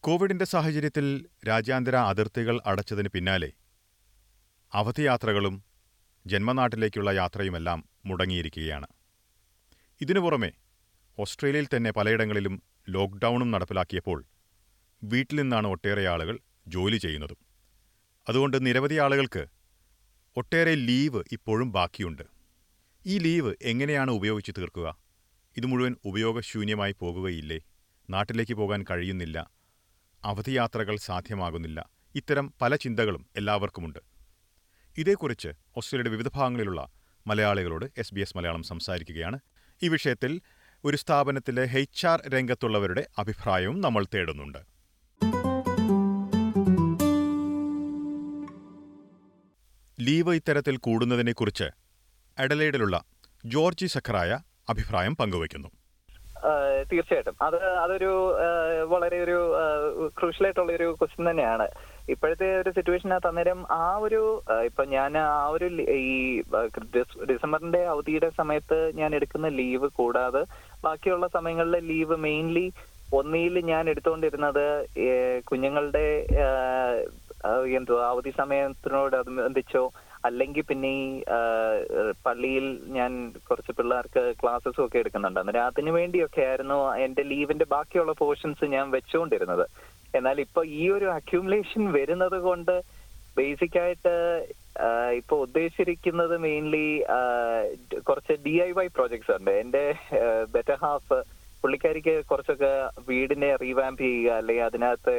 കോവിഡിന്റെ സാഹചര്യത്തിൽ രാജ്യാന്തര അതിർത്തികൾ അടച്ചതിന് പിന്നാലെ അവധിയാത്രകളും ജന്മനാട്ടിലേക്കുള്ള യാത്രയുമെല്ലാം മുടങ്ങിയിരിക്കുകയാണ് ഇതിനു പുറമെ ഓസ്ട്രേലിയയിൽ തന്നെ പലയിടങ്ങളിലും ലോക്ക്ഡൌണും നടപ്പിലാക്കിയപ്പോൾ വീട്ടിൽ നിന്നാണ് ഒട്ടേറെ ആളുകൾ ജോലി ചെയ്യുന്നതും അതുകൊണ്ട് നിരവധി ആളുകൾക്ക് ഒട്ടേറെ ലീവ് ഇപ്പോഴും ബാക്കിയുണ്ട് ഈ ലീവ് എങ്ങനെയാണ് ഉപയോഗിച്ച് തീർക്കുക ഇത് മുഴുവൻ ഉപയോഗശൂന്യമായി പോകുകയില്ലേ നാട്ടിലേക്ക് പോകാൻ കഴിയുന്നില്ല അവധിയാത്രകൾ സാധ്യമാകുന്നില്ല ഇത്തരം പല ചിന്തകളും എല്ലാവർക്കുമുണ്ട് ഇതേക്കുറിച്ച് ഓസ്ട്രേലിയയുടെ വിവിധ ഭാഗങ്ങളിലുള്ള മലയാളികളോട് എസ് ബി എസ് മലയാളം സംസാരിക്കുകയാണ് ഈ വിഷയത്തിൽ ഒരു സ്ഥാപനത്തിലെ എച്ച് ആർ രംഗത്തുള്ളവരുടെ അഭിപ്രായവും നമ്മൾ തേടുന്നുണ്ട് ലീവ് ഇത്തരത്തിൽ കൂടുന്നതിനെക്കുറിച്ച് അഡലൈഡിലുള്ള ജോർജി സഖറായ അഭിപ്രായം പങ്കുവയ്ക്കുന്നു ആഹ് തീർച്ചയായിട്ടും അത് അതൊരു ആഹ് വളരെ ഒരു ക്രൂഷ്യൽ ആയിട്ടുള്ള ഒരു ക്വസ്റ്റ്യൻ തന്നെയാണ് ഇപ്പോഴത്തെ ഒരു സിറ്റുവേഷനകത്ത് അന്നേരം ആ ഒരു ആഹ് ഇപ്പൊ ഞാൻ ആ ഒരു ലി- ഈ ആഹ് ഡിസ്- ഡിസംബറിന്റെ അവധിയുടെ സമയത്ത് ഞാൻ എടുക്കുന്ന ലീവ് കൂടാതെ ബാക്കിയുള്ള സമയങ്ങളിലെ ലീവ് മെയിൻലി ഒന്നിയിൽ ഞാൻ എടുത്തുകൊണ്ടിരുന്നത് ഏഹ് കുഞ്ഞുങ്ങളുടെ ആഹ് ആഹ് എന്തുവാ അവധി സമയത്തിനോടനുബന്ധിച്ചോ അല്ലെങ്കിൽ പിന്നെ ഈ ആഹ് പള്ളിയിൽ ഞാൻ കുറച്ച് പിള്ളേർക്ക് ക്ലാസ്സസും ഒക്കെ എടുക്കുന്നുണ്ട് അന്നേരം അതിനു വേണ്ടിയൊക്കെ ആയിരുന്നു എന്റെ ലീവിന്റെ ബാക്കിയുള്ള പോർഷൻസ് ഞാൻ വെച്ചുകൊണ്ടിരുന്നത് എന്നാൽ ഇപ്പൊ ഈ ഒരു അക്യൂമുലേഷൻ വരുന്നത് കൊണ്ട് ബേസിക് ആയിട്ട് ആഹ് ഇപ്പൊ ഉദ്ദേശിച്ചിരിക്കുന്നത് മെയിൻലി കുറച്ച് ഡി ഐ വൈ പ്രോജക്ട്സ് ഉണ്ട് എന്റെ ബെറ്റർ ഹാഫ് പുള്ളിക്കാരിക്ക് കുറച്ചൊക്കെ വീടിനെ റീവാമ്പ് ചെയ്യുക അല്ലെങ്കിൽ അതിനകത്ത്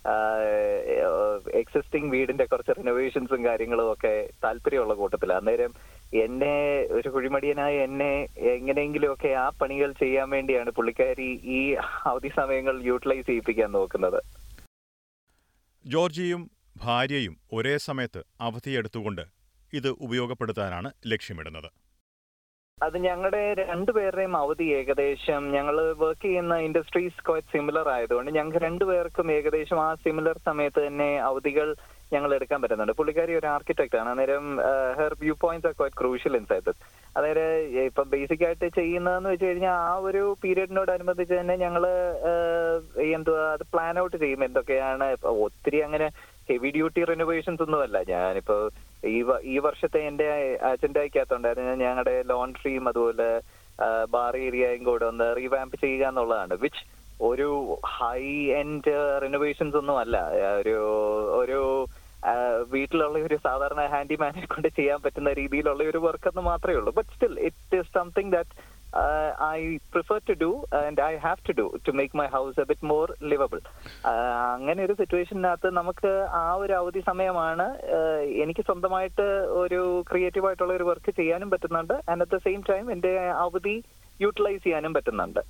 എക്സിസ്റ്റിംഗ് വീടിന്റെ കുറച്ച് റിനോവേഷൻസും കാര്യങ്ങളും ഒക്കെ താല്പര്യമുള്ള കൂട്ടത്തില് അന്നേരം എന്നെ ഒരു കുഴിമടിയനായ എന്നെ എങ്ങനെയെങ്കിലും ഒക്കെ ആ പണികൾ ചെയ്യാൻ വേണ്ടിയാണ് പുള്ളിക്കാരി ഈ അവധി സമയങ്ങൾ യൂട്ടിലൈസ് ചെയ്യിപ്പിക്കാൻ നോക്കുന്നത് ജോർജിയും ഭാര്യയും ഒരേ സമയത്ത് അവധിയെടുത്തുകൊണ്ട് ഇത് ഉപയോഗപ്പെടുത്താനാണ് ലക്ഷ്യമിടുന്നത് അത് ഞങ്ങളുടെ രണ്ടുപേരുടെയും അവധി ഏകദേശം ഞങ്ങൾ വർക്ക് ചെയ്യുന്ന ഇൻഡസ്ട്രീസ് ക്വൈറ്റ് സിമിലർ ആയതുകൊണ്ട് ഞങ്ങൾക്ക് രണ്ടുപേർക്കും ഏകദേശം ആ സിമിലർ സമയത്ത് തന്നെ അവധികൾ ഞങ്ങൾ എടുക്കാൻ പറ്റുന്നുണ്ട് പുള്ളിക്കാരി ഒരു ആർക്കിടെക്ട് ആണ് അന്നേരം her view points are quite crucial inside അതായത് ഇപ്പൊ ബേസിക് ആയിട്ട് ചെയ്യുന്നതെന്ന് വെച്ച് കഴിഞ്ഞാൽ ആ ഒരു പീരീഡിനോട് അനുബന്ധിച്ച് തന്നെ ഞങ്ങൾ എന്തുവാ അത് പ്ലാൻ ഔട്ട് ചെയ്യും എന്തൊക്കെയാണ് ഇപ്പൊ ഒത്തിരി അങ്ങനെ ഹെവി ഡ്യൂട്ടി റിനോവേഷൻസ് ഒന്നുമല്ല ഞാനിപ്പോ ഈ വ- ഈ വർഷത്തെ എന്റെ അജണ്ടയ്ക്കകത്തുണ്ടായിരുന്നു ഞങ്ങളുടെ ലോണ്ട്രിയും അതുപോലെ ബാർ ഏരിയയും കൂടെ ഒന്ന് റീവാമ്പ് ചെയ്യുക എന്നുള്ളതാണ് വിച്ച് ഒരു ഹൈ എൻഡ് റിനോവേഷൻസ് ഒന്നും അല്ല ആ, ഒരു ഒരു ആ, വീട്ടിലുള്ള ഒരു സാധാരണ ഹാൻഡിമാനെ കൊണ്ട് ചെയ്യാൻ പറ്റുന്ന രീതിയിലുള്ള ഒരു വർക്ക് എന്ന് മാത്രമേ ഉള്ളൂ but still it is something that I prefer to do and I have to do to make my house a bit more livable അങ്ങനെ ഒരു സിറ്റുവേഷനകത്ത് നമുക്ക് ആ ഒരു അവധി സമയമാണ് ആഹ് എനിക്ക് സ്വന്തമായിട്ട് ഒരു ക്രിയേറ്റീവ് ആയിട്ടുള്ള ഒരു വർക്ക് ചെയ്യാനും പറ്റുന്നുണ്ട് and at the same time എന്റെ അവധി യൂട്ടിലൈസ് ചെയ്യാനും പറ്റുന്നുണ്ട്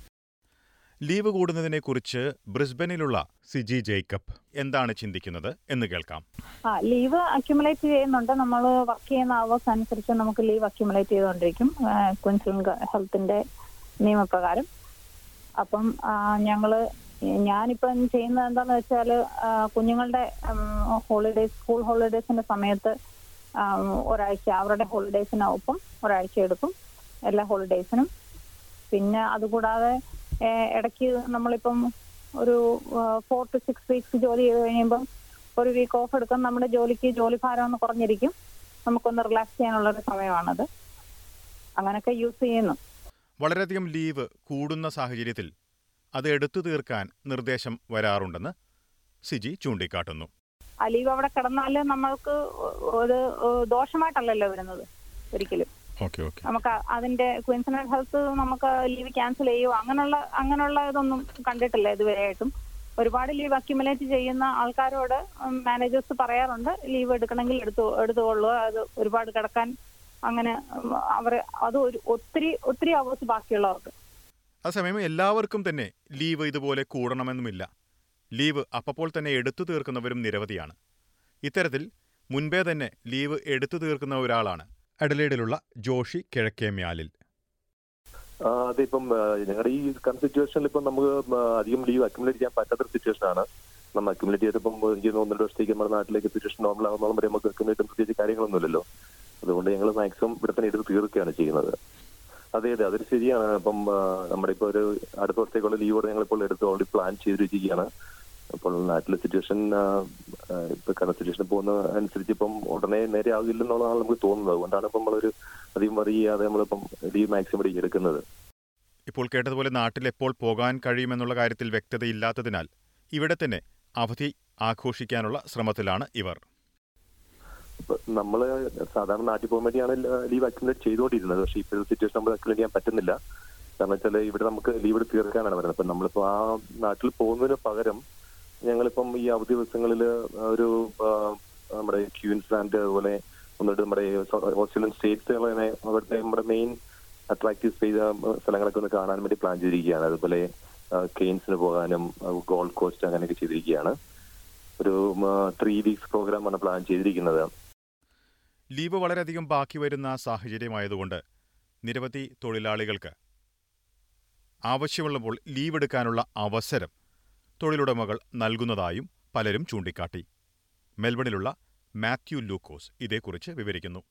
ലീവ് കൂടുന്നതിനെക്കുറിച്ച് ബ്രിസ്ബനിലുള്ള സിജി ജേക്കബ് എന്താണ് ചിന്തിക്കുന്നത് എന്ന് കേൾക്കാം ആ ലീവ് അക്യുമുലേറ്റ് ചെയ്യുന്നുണ്ട് നമ്മൾ വർക്ക് ചെയ്യുന്ന അവേഴ്സ് അനുസരിച്ച് നമുക്ക് ലീവ് അക്യുമുലേറ്റ് ചെയ്തുകൊണ്ടിരിക്കും ക്വിൻസിലൻ ഹെൽത്തിന്റെ നിയമപ്രകാരം അപ്പം ആ, ഞങ്ങള് ഞാനിപ്പം ചെയ്യുന്നത് എന്താന്ന് വെച്ചാൽ കുഞ്ഞുങ്ങളുടെ ഹോളിഡേസ് സ്കൂൾ ഹോളിഡേസിന്റെ സമയത്ത് ആ, ഒരാഴ്ച അവരുടെ ഹോളിഡേസിനൊപ്പം ഒരാഴ്ച എടുക്കും എല്ലാ ഹോളിഡേസിനും പിന്നെ അതുകൂടാതെ ഏ, ഇടയ്ക്ക് നമ്മളിപ്പം ഒരു ഫോർ ടു സിക്സ് വീക്സ് ജോലി ചെയ്ത് കഴിയുമ്പം ഒരു വീക്ക് ഓഫ് എടുക്കാൻ നമ്മുടെ ജോലിക്ക് ജോലി ഭാരം ഒന്ന് കുറഞ്ഞിരിക്കും നമുക്കൊന്ന് റിലാക്സ് ചെയ്യാനുള്ള ഒരു സമയമാണത് അങ്ങനെയൊക്കെ യൂസ് ചെയ്യുന്നു വളരെയധികം ലീവ് കൂടുന്ന സാഹചര്യത്തിൽ അത് എടുത്തു തീർക്കാൻ നിർദ്ദേശം വരാറുണ്ടെന്ന് സിജി ചൂണ്ടിക്കാട്ടുന്നു ആ ലീവ് അവിടെ കിടന്നാൽ നമ്മൾക്ക് ഒരു ദോഷമായിട്ടല്ലല്ലോ വരുന്നത് ഒരിക്കലും ഓക്കെ ഓക്കെ നമുക്ക് അതിന്റെ ക്വിൻസിനൽ ഹെൽത്ത് നമുക്ക് ലീവ് ക്യാൻസൽ ചെയ്യുമോ അങ്ങനെയുള്ള അങ്ങനെയുള്ള ഇതൊന്നും കണ്ടിട്ടില്ല ഇതുവരെയായിട്ടും ഒരുപാട് ലീവ് അക്യുമുലേറ്റ് ചെയ്യുന്ന ആൾക്കാരോട് മാനേജേഴ്സ് പറയാറുണ്ട് ലീവ് എടുക്കണമെങ്കിൽ എടുത്തു എടുത്തുകൊള്ളുക അത് ഒരുപാട് കിടക്കാൻ അങ്ങനെ ഉം, അവര് അത് ഒരു ഒത്തിരി ഒത്തിരി അവേഴ്സ് ബാക്കിയുള്ളവർക്ക് അതേസമയം എല്ലാവർക്കും തന്നെ ലീവ് ഇതുപോലെ കൂടണമെന്നുമില്ല ലീവ് അപ്പോൾ തന്നെ എടുത്തു തീർക്കുന്നവരും നിരവധിയാണ് ഇത്തരത്തിൽ മുൻപേ തന്നെ ലീവ് എടുത്തു തീർക്കുന്ന ഒരാളാണ് അഡലേഡിലുള്ള ജോഷി കിഴക്കേമ്യാലിൽ ആ, അതിപ്പം ആ, ഞങ്ങളുടെ ഈ കറണ്ട് സിറ്റുവേഷനിൽ ഇപ്പം നമുക്ക് ആ, അധികം ലീവ് അക്യുമുലേറ്റ് ചെയ്യാൻ പറ്റാത്തൊരു സിറ്റുവേഷൻ ആണ് നമ്മൾ അക്യുമുലേറ്റ് ചെയ്തപ്പം എനിക്ക് തോന്നുന്നു ഒന്നര വർഷത്തേക്ക് നമ്മുടെ നാട്ടിലേക്ക് സിറ്റുവേഷൻ നോർമൽ ആകുന്നോളം വരെ നമുക്ക് അക്യുമുലേറ്റ് പ്രത്യേകിച്ച് കാര്യങ്ങളൊന്നുമില്ലല്ലോ അതുകൊണ്ട് ഞങ്ങൾ മാക്സിമം ഇവിടെ തന്നെ എടുത്ത് തീർക്കുകയാണ് ചെയ്യുന്നത് അതെ അതെ അതൊരു ശരിയാണ് അപ്പം ആ, നമ്മുടെ ഇപ്പോൾ ഒരു അടുത്ത വർഷത്തേക്കുള്ള ലീവോടെ ഞങ്ങൾ ഇപ്പോൾ എടുത്ത് ഓൾറെഡി പ്ലാൻ ചെയ്ത് വെച്ചിരിക്കുകയാണ് അപ്പോൾ നാട്ടിലെ സിറ്റുവേഷൻ ഇപ്പൊ കറണ്ട് സിറ്റുവേഷൻ പോകുന്ന അനുസരിച്ച് ഇപ്പം ഉടനെ നേരെ ആകില്ലെന്നുള്ളതാണ് നമുക്ക് തോന്നുന്നത് അതുകൊണ്ടാണ് ഇപ്പം നമ്മളൊരു അധികം വറി ചെയ്യാതെ നമ്മളിപ്പം ലീവ് മാക്സിമം എടുക്കുന്നത് ഇപ്പോൾ കേട്ടതുപോലെ നാട്ടിൽ എപ്പോൾ പോകാൻ കഴിയുമെന്നുള്ള കാര്യത്തിൽ വ്യക്തതയില്ലാത്തതിനാൽ ഇവിടെ തന്നെ അവധി ആഘോഷിക്കാനുള്ള ശ്രമത്തിലാണ് ഇവർ ഇപ്പൊ നമ്മള് സാധാരണ നാട്ടിൽ പോകാൻ വേണ്ടിയാണ് ലീവ് അക്യുമുലേറ്റ് ചെയ്തുകൊണ്ടിരുന്നത് പക്ഷേ ഇപ്പോഴത്തെ സിറ്റുവേഷൻ നമ്മൾ അക്യുമുലേറ്റ് ചെയ്യാൻ പറ്റുന്നില്ല കാരണം വെച്ചാൽ ഇവിടെ നമുക്ക് ലീവ് എടുത്ത് തീർക്കാനാണ് വരുന്നത് അപ്പൊ നമ്മളിപ്പോ ആ നാട്ടിൽ പോകുന്നതിന് പകരം ഞങ്ങളിപ്പം ഈ അവധി ദിവസങ്ങളിൽ ഒരു ആ, നമ്മുടെ ക്യൂൻസ്ലാൻഡ് അതുപോലെ ഒന്നിട്ട് നമ്മുടെ ഓസ്ട്രേലിയൻ സ്റ്റേറ്റ്സുകളെ അവിടുത്തെ നമ്മുടെ മെയിൻ അട്രാക്റ്റീവ് സ്പേസ് സ്ഥലങ്ങളൊക്കെ ഒന്ന് കാണാൻ വേണ്ടി പ്ലാൻ ചെയ്തിരിക്കുകയാണ് അതുപോലെ കെയിൻസിന് പോകാനും ഗോൾഡ് കോസ്റ്റ് അങ്ങനെയൊക്കെ ചെയ്തിരിക്കുകയാണ് ഒരു ത്രീ വീക്സ് പ്രോഗ്രാമാണ് പ്ലാൻ ചെയ്തിരിക്കുന്നത് ലീവ് വളരെയധികം ബാക്കി വരുന്ന സാഹചര്യമായതുകൊണ്ട് നിരവധി തൊഴിലാളികൾക്ക് ആവശ്യമുള്ളപ്പോൾ ലീവ് എടുക്കാനുള്ള അവസരം തൊഴിലുടമകൾ നൽകുന്നതായും പലരും ചൂണ്ടിക്കാട്ടി മെൽബണിലുള്ള മാത്യു ലൂക്കോസ് ഇതേക്കുറിച്ച് വിവരിക്കുന്നു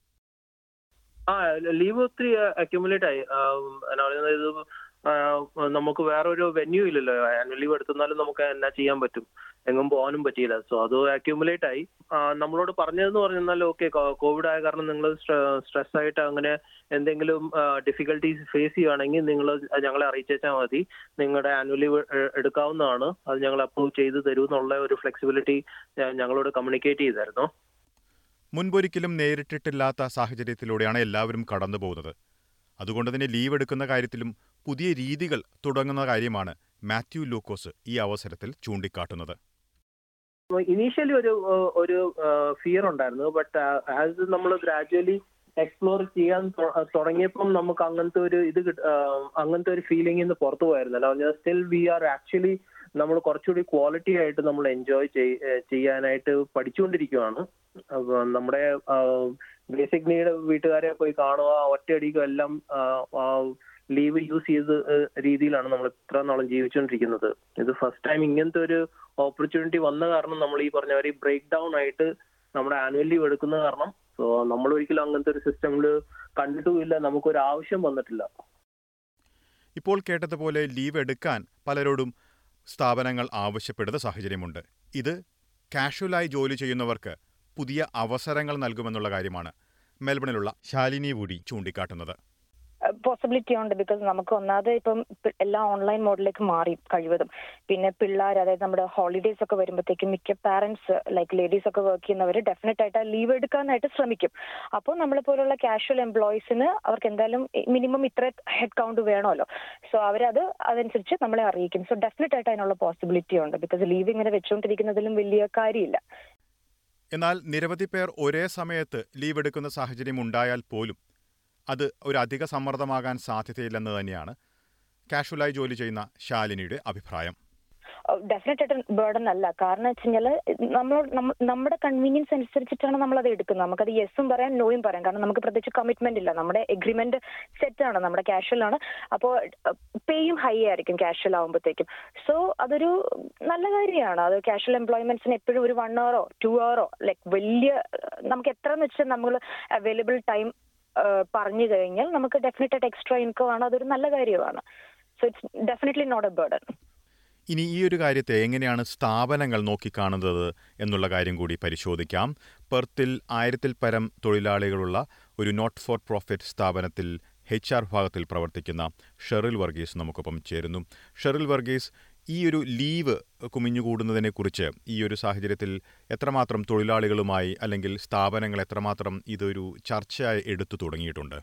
ആ ലീവ് ഒത്തിരി അക്യുമുലേറ്റ് ആയി ആം, എന്നാ പറയുന്നത് ഇത് ആ, നമുക്ക് വേറെ ഒരു വെന്യൂ ഇല്ലല്ലോ ആനുവൽ ലീവ് എടുത്തെന്നാലും നമുക്ക് എന്നാ ചെയ്യാൻ പറ്റും എങ്ങും പോകാനും പറ്റിയില്ല സോ അത് അക്യുമുലേറ്റ് ആയി ആ, നമ്മളോട് പറഞ്ഞതെന്ന് പറഞ്ഞാൽ ഓക്കെ കോവിഡ് ആയ കാരണം നിങ്ങൾ സ്ട്രെസ് ആയിട്ട് അങ്ങനെ എന്തെങ്കിലും ഡിഫിക്കൽട്ടീസ് ഫേസ് ചെയ്യുകയാണെങ്കിൽ നിങ്ങൾ ഞങ്ങളെ അറിയിച്ചാൽ മതി നിങ്ങളുടെ ആനുവൽ ലീവ് എടുക്കാവുന്നതാണ് അത് ഞങ്ങൾ അപ്രൂവ് ചെയ്ത് തരൂ എന്നുള്ള ഒരു ഫ്ലെക്സിബിലിറ്റി ഞങ്ങളോട് കമ്മ്യൂണിക്കേറ്റ് ചെയ്തായിരുന്നു മുൻപൊരിക്കലും നേരിട്ടിട്ടില്ലാത്ത സാഹചര്യത്തിലൂടെയാണ് എല്ലാവരും കടന്നു പോകുന്നത് അതുകൊണ്ട് തന്നെ ലീവ് എടുക്കുന്ന കാര്യത്തിലും പുതിയ രീതികൾ തുടങ്ങുന്ന കാര്യമാണ് മാത്യു ലൂക്കോസ് ഈ അവസരത്തിൽ ചൂണ്ടിക്കാട്ടുന്നത് ഇനീഷ്യലി ഒരു ഏഹ്, ഒരു ഫിയർ ഉണ്ടായിരുന്നു ബട്ട് ആസ് നമ്മൾ ഗ്രാജുവലി എക്സ്പ്ലോർ ചെയ്യാൻ തൊ- തുടങ്ങിയപ്പം നമുക്ക് അങ്ങനത്തെ ഒരു ഇത് കിട്ട- ആഹ്, അങ്ങനത്തെ ഒരു ഫീലിംഗ് ഇന്ന് പുറത്തു പോയിരുന്നല്ലോ സ്റ്റിൽ വി ആർ ആക്ച്വലി നമ്മൾ കുറച്ചുകൂടി ക്വാളിറ്റി ആയിട്ട് നമ്മൾ എൻജോയ് ചെയ്യാനായിട്ട് പഠിച്ചുകൊണ്ടിരിക്കുകയാണ് അപ്പൊ നമ്മുടെ ബേസിക് നീഡ് വീട്ടുകാരെ പോയി കാണുക ഒറ്റയടിക്കും എല്ലാം ലീവ് യൂസ് ചെയ്ത് ഏഹ്, രീതിയിലാണ് നമ്മൾ ഇത്ര നാളും ജീവിച്ചുകൊണ്ടിരിക്കുന്നത് ഇത് ഫസ്റ്റ് ടൈം ഇങ്ങനത്തെ ഒരു ഓപ്പർച്യൂണിറ്റി വന്ന കാരണം നമ്മൾ ഈ പറഞ്ഞ ഒരു ബ്രേക്ക് ഡൗൺ ആയിട്ട് നമ്മുടെ ആനുവൽ ലീവ് എടുക്കുന്ന കാരണം സോ നമ്മൾ ഒരിക്കലും അങ്ങനത്തെ ഒരു സിസ്റ്റമിൽ കണ്ടിട്ടുമില്ല നമുക്കൊരു ആവശ്യം വന്നിട്ടില്ല ഇപ്പോൾ കേട്ടതുപോലെ ലീവ് എടുക്കാൻ പലരോടും സ്ഥാപനങ്ങൾ ആവശ്യപ്പെടുന്ന സാഹചര്യമുണ്ട് ഇത് കാഷ്വലായി ജോലി ചെയ്യുന്നവർക്ക് പുതിയ അവസരങ്ങൾ നൽകുമെന്നുള്ള കാര്യമാണ് മെൽബണിലുള്ള ശാലിനി വുഡി ചൂണ്ടിക്കാട്ടുന്നത് പോസിബിലിറ്റി ഉണ്ട് ബിക്കോസ് നമുക്ക് ഒന്നാമത് ഇപ്പം പി- എല്ലാം ഓൺലൈൻ മോഡിലേക്ക് മാറി കഴിവതും പിന്നെ പിള്ളേർ അതായത് നമ്മുടെ ഹോളിഡേസ് ഒക്കെ വരുമ്പോഴത്തേക്കും മിക്ക പാരന്റ്സ് ലൈക്ക് ലേഡീസ് ഒക്കെ വർക്ക് ചെയ്യുന്നവർ ഡെഫിനറ്റ് ആയിട്ട് ലീവ് എടുക്കാനായിട്ട് ശ്രമിക്കും അപ്പോൾ നമ്മളെ പോലുള്ള കാഷ്വൽ എംപ്ലോയീസിന് അവർക്ക് എന്തായാലും മിനിമം ഇത്ര ഹെഡ് കൗണ്ട് വേണമല്ലോ സോ അവരത് അതനുസരിച്ച് നമ്മളെ അറിയിക്കും സോ ഡെഫിനറ്റ് ആയിട്ട് അതിനുള്ള പോസിബിലിറ്റി ഉണ്ട് ബിക്കോസ് ലീവ് ഇങ്ങനെ വെച്ചുകൊണ്ടിരിക്കുന്നതിലും വലിയ കാര്യമില്ല എന്നാൽ നിരവധി പേർ ഒരേ സമയത്ത് ലീവ് എടുക്കുന്ന സാഹചര്യം ഉണ്ടായാൽ പോലും അത് ഒരു അധിക സമ്മർദ്ദമാകാൻ സാധ്യതയില്ലെന്ന് തന്നെയാണ് കാഷ്വലായി ജോലി ചെയ്യുന്ന ശാലിനിയുടെ അഭിപ്രായം ഡെഫിനറ്റ് ആയിട്ട് ബേർഡൻ അല്ല കാരണം വെച്ച് കഴിഞ്ഞാൽ നമ്മൾ നമ്മ- നമ്മുടെ കൺവീനിയൻസ് അനുസരിച്ചിട്ടാണ് നമ്മൾ അത് എടുക്കുന്നത് നമുക്കത് യെസും പറയാം നോയും പറയാം കാരണം നമുക്ക് പ്രത്യേകിച്ച് കമ്മിറ്റ്മെന്റ് ഇല്ല നമ്മുടെ എഗ്രിമെന്റ് സെറ്റ് ആണ് നമ്മുടെ കാഷ്വൽ ആണ് അപ്പോൾ പേയും ഹൈ ആയിരിക്കും കാഷ്വൽ ആകുമ്പോഴത്തേക്കും സോ അതൊരു നല്ല കാര്യമാണ് അത് കാഷ്വൽ എംപ്ലോയ്മെന്റ്സിന് എപ്പോഴും ഒരു വൺ അവറോ ടു അവറോ ലൈക്ക് വലിയ നമുക്ക് എത്ര എന്ന് വെച്ചാൽ നമ്മൾ അവൈലബിൾ ടൈം പറഞ്ഞു കഴിഞ്ഞാൽ നമുക്ക് ഡെഫിനറ്റ് ആയിട്ട് എക്സ്ട്രാ ഇൻകം ആണ് അതൊരു നല്ല കാര്യമാണ് so it's definitely not a burden ഇനി ഈ ഒരു കാര്യത്തെ എങ്ങനെയാണ് സ്ഥാപനങ്ങൾ നോക്കിക്കാണുന്നത് എന്നുള്ള കാര്യം കൂടി പരിശോധിക്കാം പെർത്തിൽ ആയിരത്തിൽ പരം തൊഴിലാളികളുള്ള ഒരു നോട്ട് ഫോർ പ്രോഫിറ്റ് സ്ഥാപനത്തിൽ എച്ച് ആർ വിഭാഗത്തിൽ പ്രവർത്തിക്കുന്ന ഷെറിൽ വർഗീസ് നമുക്കൊപ്പം ചേരുന്നു ഷെറിൽ വർഗീസ് ഈ ഒരു ലീവ് കുമിഞ്ഞുകൂടുന്നതിനെക്കുറിച്ച് ഈ ഒരു സാഹചര്യത്തിൽ എത്രമാത്രം തൊഴിലാളികളുമായി അല്ലെങ്കിൽ സ്ഥാപനങ്ങൾ എത്രമാത്രം ഇതൊരു ചർച്ചയായി എടുത്തു തുടങ്ങിയിട്ടുണ്ട്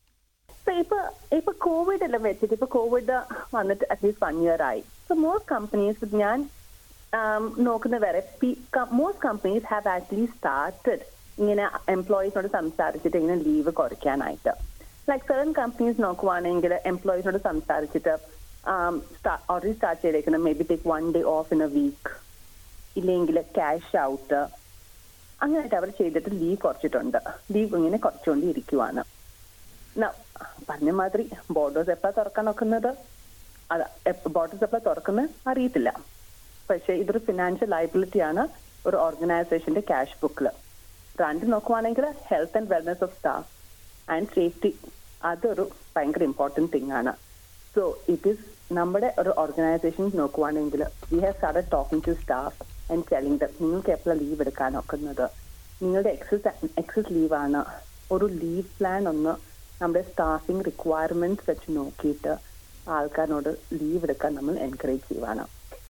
So ഇപ്പൊ ഇപ്പൊ കോവിഡ് എല്ലാം വെച്ചിട്ട് ഇപ്പൊ കോവിഡ് വന്നിട്ട് അറ്റ്ലീസ്റ്റ് വൺ ഇയർ ആയി സോ മോസ്റ്റ് കമ്പനീസ് ഞാൻ um, നോക്കുന്ന വരെ most companies have actually started ഇങ്ങനെ എംപ്ലോയീസിനോട് സംസാരിച്ചിട്ട് ഇങ്ങനെ ലീവ് കുറയ്ക്കാനായിട്ട് ലൈക്ക് സെവൻ കമ്പനീസ് നോക്കുവാണെങ്കിൽ എംപ്ലോയീസിനോട് സംസാരിച്ചിട്ട് ഓൾറെഡി സ്റ്റാർട്ട് ചെയ്തേക്കുന്നത് maybe take one day off in a week ഇല്ലെങ്കിൽ ക്യാഷ് ഔട്ട് അങ്ങനെയായിട്ട് അവർ ചെയ്തിട്ട് ലീവ് കുറച്ചിട്ടുണ്ട് ലീവ് ഇങ്ങനെ കുറച്ചുകൊണ്ട് ഇരിക്കുവാണ് ന- പറഞ്ഞ മാതിരി ബോർഡേഴ്സ് എപ്പോഴാ തുറക്കാൻ നോക്കുന്നത് അത് ബോർഡേഴ്സ് എപ്പോഴാ തുറക്കുന്നത് അറിയത്തില്ല പക്ഷേ ഇതൊരു ഫിനാൻഷ്യൽ ലൈബിലിറ്റി ആണ് ഒരു ഓർഗനൈസേഷന്റെ ക്യാഷ് ബുക്കിൽ രണ്ട് നോക്കുവാണെങ്കിൽ health and wellness of staff and safety അതൊരു ഭയങ്കര ഇമ്പോർട്ടൻറ്റ് തിങ് ആണ് സോ ഇറ്റ് ഈസ് നമ്മുടെ ഒരു ഓർഗനൈസേഷൻ നോക്കുവാണെങ്കിൽ we have started talking to staff and telling them നിങ്ങൾക്ക് എപ്പോഴാണ് ലീവ് എടുക്കാൻ ഒക്കുന്നത് നിങ്ങളുടെ എക്സസ് എക്സസ് ലീവാണ് ഒരു ലീവ് പ്ലാൻ ഒന്ന് നമ്മുടെ സ്റ്റാഫിംഗ് റിക്വയർമെന്റ്സ് വെച്ച് നോക്കിയിട്ട് ആൾക്കാരിനോട് ലീവ് എടുക്കാൻ നമ്മൾ എൻകറേജ് ചെയ്യുവാണ്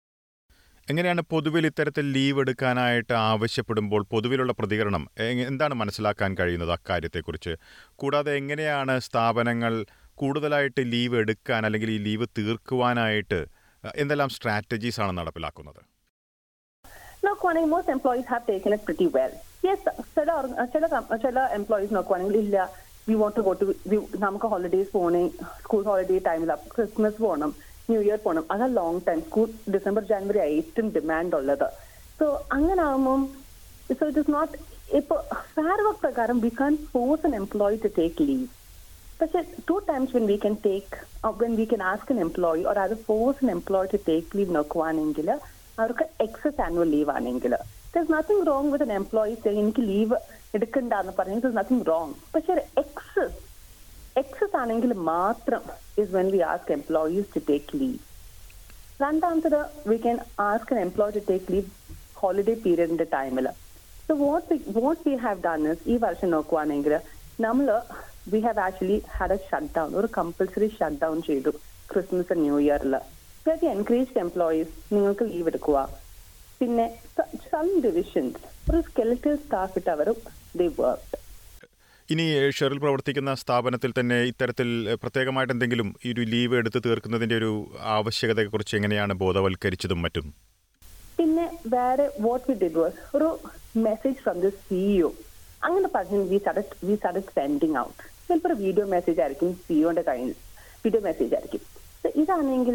എങ്ങനെയാണ് പൊതുവിൽ ഇത്തരത്തിൽ ലീവ് എടുക്കാനായിട്ട് ആവശ്യപ്പെടുമ്പോൾ പൊതുവിലുള്ള പ്രതികരണം എ- എന്താണ് മനസ്സിലാക്കാൻ കഴിയുന്നത് അക്കാര്യത്തെക്കുറിച്ച് കൂടാതെ എങ്ങനെയാണ് സ്ഥാപനങ്ങൾ കൂടുതലായിട്ട് ലീവ് എടുക്കാൻ അല്ലെങ്കിൽ ഈ ലീവ് തീർക്കുവാനായിട്ട് അഹ്, എന്തെല്ലാം സ്ട്രാറ്റജീസ് ആണ് നടപ്പിലാക്കുന്നത് നോക്കുവാണെങ്കിൽ most employees have taken it pretty well yes ചില org- ചില കം- ചില എംപ്ലോയീസ് നോക്കുവാണെങ്കിൽ ഇല്ല we want to go to നമുക്ക് ഹോളിഡേസ് പോകണേ സ്കൂൾ ഹോളിഡേ ടൈമിൽ ക്രിസ്മസ് പോകണം ന്യൂ ഇയർ പോകണം അതാ long time school December January ഏറ്റവും ഡിമാൻഡ് ഉള്ളത് സോ അങ്ങനെ ആകുമ്പം സോ ഇറ്റ് ഇസ് നോട്ട് ഇപ്പൊ ഫെയർ വർക്ക് പ്രകാരം we can force an employee to take leave പക്ഷെ two times when we can take when we can ask an employee or അത് force an employee to take leave നോക്കുവാണെങ്കിൽ അവർക്ക് excess annual leave ആണെങ്കിൽ there nothing wrong with an employee എനിക്ക് leave എടുക്കണ്ട എന്ന് പറഞ്ഞാൽ there nothing wrong പക്ഷെ excess excess ആണെങ്കിൽ മാത്രം is when we ask employees to take leave രണ്ടാമത്തത് we can ask an employee to take leave holiday പീരിയഡിന്റെ ടൈമിൽ so what what we have done is ഈ വർഷം നോക്കുവാണെങ്കിൽ നമ്മൾ we have actually had a shutdown ഒരു compulsory shutdown ചെയ്തു Christmas new ഇയറിൽ വി എൻകറേജ് എംപ്ലോയീസ് നിങ്ങൾക്ക് ലീവ് എടുക്കുക പിന്നെ സം ഡിവിഷൻസ് ഒരു സ്കെലിറ്റൽ സ്റ്റാഫ് ഇട്ട് അവർ ദി വർക്ക് ഇനി ഏഹ്, ഷെറിൽ പ്രവർത്തിക്കുന്ന സ്ഥാപനത്തിൽ തന്നെ ഇത്തരത്തിൽ ഏഹ്, പ്രത്യേകമായിട്ട് എന്തെങ്കിലും ഈ ഒരു ലീവ് എടുത്ത് തീർക്കുന്നതിൻ്റെ ഒരു ആവശ്യകതയെക്കുറിച്ച് എങ്ങനെയാണ് ബോധവൽക്കരിച്ചതും മറ്റും പിന്നെ വേറെ വാട്ട് വി ഡിഡ് വാസ് ഒരു മെസ്സേജ് ഫ്രം ദ സിഇഒ അങ്ങനെ പറഞ്ഞു we start we start sending out ചിലപ്പോൾ ഒരു വീഡിയോ മെസ്സേജ് ആയിരിക്കും സിഇഒന്റെ കയ്യിൽ വീഡിയോ മെസ്സേജ് ആയിരിക്കും So ഇതാണെങ്കിൽ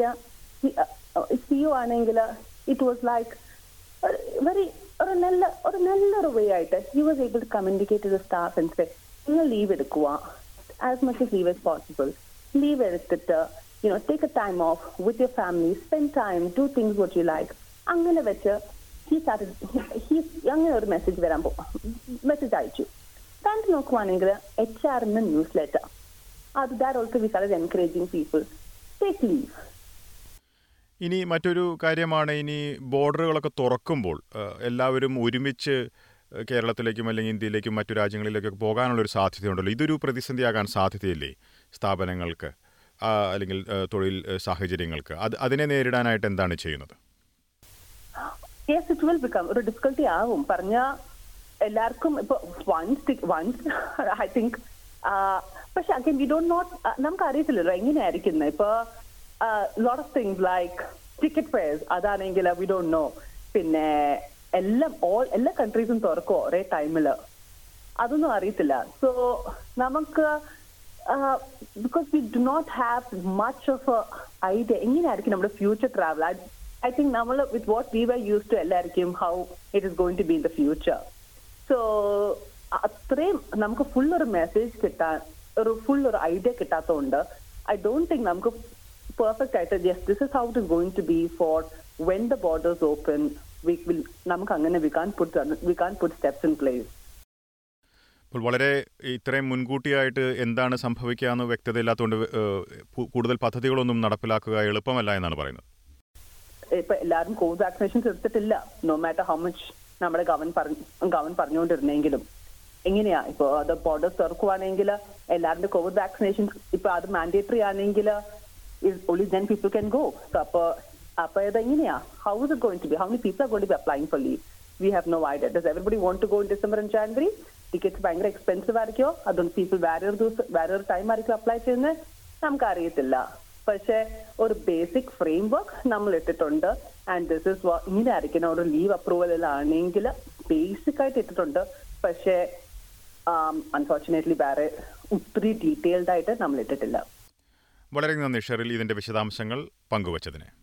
സിഇഒ ആണെങ്കിൽ ഇറ്റ് വാസ് ലൈക്ക് വെരി ഒരു നല്ല ഒരു നല്ലൊരു വേ ആയിട്ട് he was able to communicate to staff and say നിങ്ങൾ ലീവ് എടുക്കുക as much leave as possible leave എടുത്തിട്ട് you know take a time off with your family spend time to things what you like അങ്ങനെ വെച്ച് he he അങ്ങനെ ഒരു message വരാൻ പോ message അയച്ചു രണ്ട് നോക്കുവാണെങ്കിൽ എച്ച് ആറിന്റെ ന്യൂസ് ലെറ്റർ അത് that also we start encouraging people take leave ഇനി മറ്റൊരു കാര്യമാണ് ഇനി ബോർഡറുകളൊക്കെ തുറക്കുമ്പോൾ ഏഹ്, എല്ലാവരും ഒരുമിച്ച് ഏഹ്, കേരളത്തിലേക്കും അല്ലെങ്കിൽ ഇന്ത്യയിലേക്കും മറ്റു രാജ്യങ്ങളിലേക്കൊക്കെ പോകാനുള്ളൊരു സാധ്യതയുണ്ടല്ലോ ഇതൊരു പ്രതിസന്ധിയാകാൻ സാധ്യതയില്ലേ സ്ഥാപനങ്ങൾക്ക് ആ, അല്ലെങ്കിൽ ഏഹ്, തൊഴിൽ ഏഹ്, സാഹചര്യങ്ങൾക്ക് അത് അതിനെ നേരിടാനായിട്ട് എന്താണ് ചെയ്യുന്നത് യെസ് ഇറ്റ് വിൽ ബിക്കം ഒരു ഡിഫിക്കൽട്ടി ആവും പറഞ്ഞ എല്ലാവർക്കും ഇപ്പൊ വൺസ് വൺസ് ഐ തിങ്ക് പക്ഷെ അഗൈൻ വി ഡോണ്ട് നോട്ട് നമുക്ക് അറിയത്തില്ലല്ലോ എങ്ങനെയായിരിക്കുന്നത് ഇപ്പൊ lot of things like ticket fares അതാണെങ്കിൽ വി ഡോണ്ട് നോ പിന്നെ എല്ലാം ഓൾ എല്ലാ കൺട്രീസും തുറക്കും ഒരേ ടൈമില് അതൊന്നും അറിയത്തില്ല സോ നമുക്ക് because we do not have much of idea എങ്ങനെയായിരിക്കും നമ്മുടെ ഫ്യൂച്ചർ ട്രാവൽ ഐ തിങ്ക് നമ്മൾ with what we were use to എല്ലായിരിക്കും how it is going to be in the future so അത്രയും നമുക്ക് ഫുൾ ഒരു മെസ്സേജ് കിട്ടാൻ ഒരു ഫുൾ ഒരു ഐഡിയ കിട്ടാത്തതുകൊണ്ട് ഐ ഡോണ്ട് തിങ്ക് നമുക്ക് പെർഫെക്റ്റ് ആയിട്ട് yes this is how it is going to be for when the borders open we will നമുക്ക് അങ്ങനെ we can put we can put steps in place അപ്പോൾ വളരെ ഇത്രയും മുൻകൂട്ടിയായിട്ട് എന്താണ് സംഭവിക്കുക എന്ന് വ്യക്തതയില്ലാത്തതുകൊണ്ട് ഏഹ്, പു- കൂടുതൽ പദ്ധതികളൊന്നും നടപ്പിലാക്കുക എളുപ്പമല്ല എന്നാണ് പറയുന്നത് ഇപ്പൊ എല്ലാവരും കോവിഡ് വാക്സിനേഷൻസ് എടുത്തിട്ടില്ല നോ മാറ്റർ ഹൗ മച്ച് നമ്മുടെ ഗവൺ ഗവൺ പറഞ്ഞുകൊണ്ടിരുന്നെങ്കിലും എങ്ങനെയാ ഇപ്പൊ അത് ബോർഡേഴ്സ് തുറക്കുവാണെങ്കിൽ എല്ലാവരുടെ കോവിഡ് വാക്സിനേഷൻസ് ഇപ്പൊ അത് മാൻഡേറ്ററി ആണെങ്കിൽ only then people can go. So അപ്പൊ അപ്പൊ ഇത് എങ്ങനെയാ how is it going to be how many people are going to be applying for leave we have no idea does everybody want to go in December and January tickets ഭയങ്കര expensive ആയിരിക്കോ അതുകൊണ്ട് people വേറെ ഒരു ദിവസം വേറെ ഒരു time ആയിരിക്കും apply ചെയ്യുന്നത് നമുക്ക് അറിയത്തില്ല പക്ഷെ ഒരു ബേസിക് ഫ്രെയിം വർക്ക് നമ്മൾ ഇട്ടിട്ടുണ്ട് ആൻഡ് ദിസ് ഇസ് ഇങ്ങനെ ആയിരിക്കണം ഒരു ലീവ് അപ്രൂവലിലാണെങ്കിൽ ബേസിക് ആയിട്ട് ഇട്ടിട്ടുണ്ട് പക്ഷേ അൺഫോർച്ചുനേറ്റ്ലി വേറെ ഒത്തിരി ഡീറ്റെയിൽഡ് ആയിട്ട് നമ്മൾ ഇട്ടിട്ടില്ല വളരെ നന്ദി ഷെറിൽ ഇതിൻ്റെ വിശദാംശങ്ങൾ പങ്കുവച്ചതിന്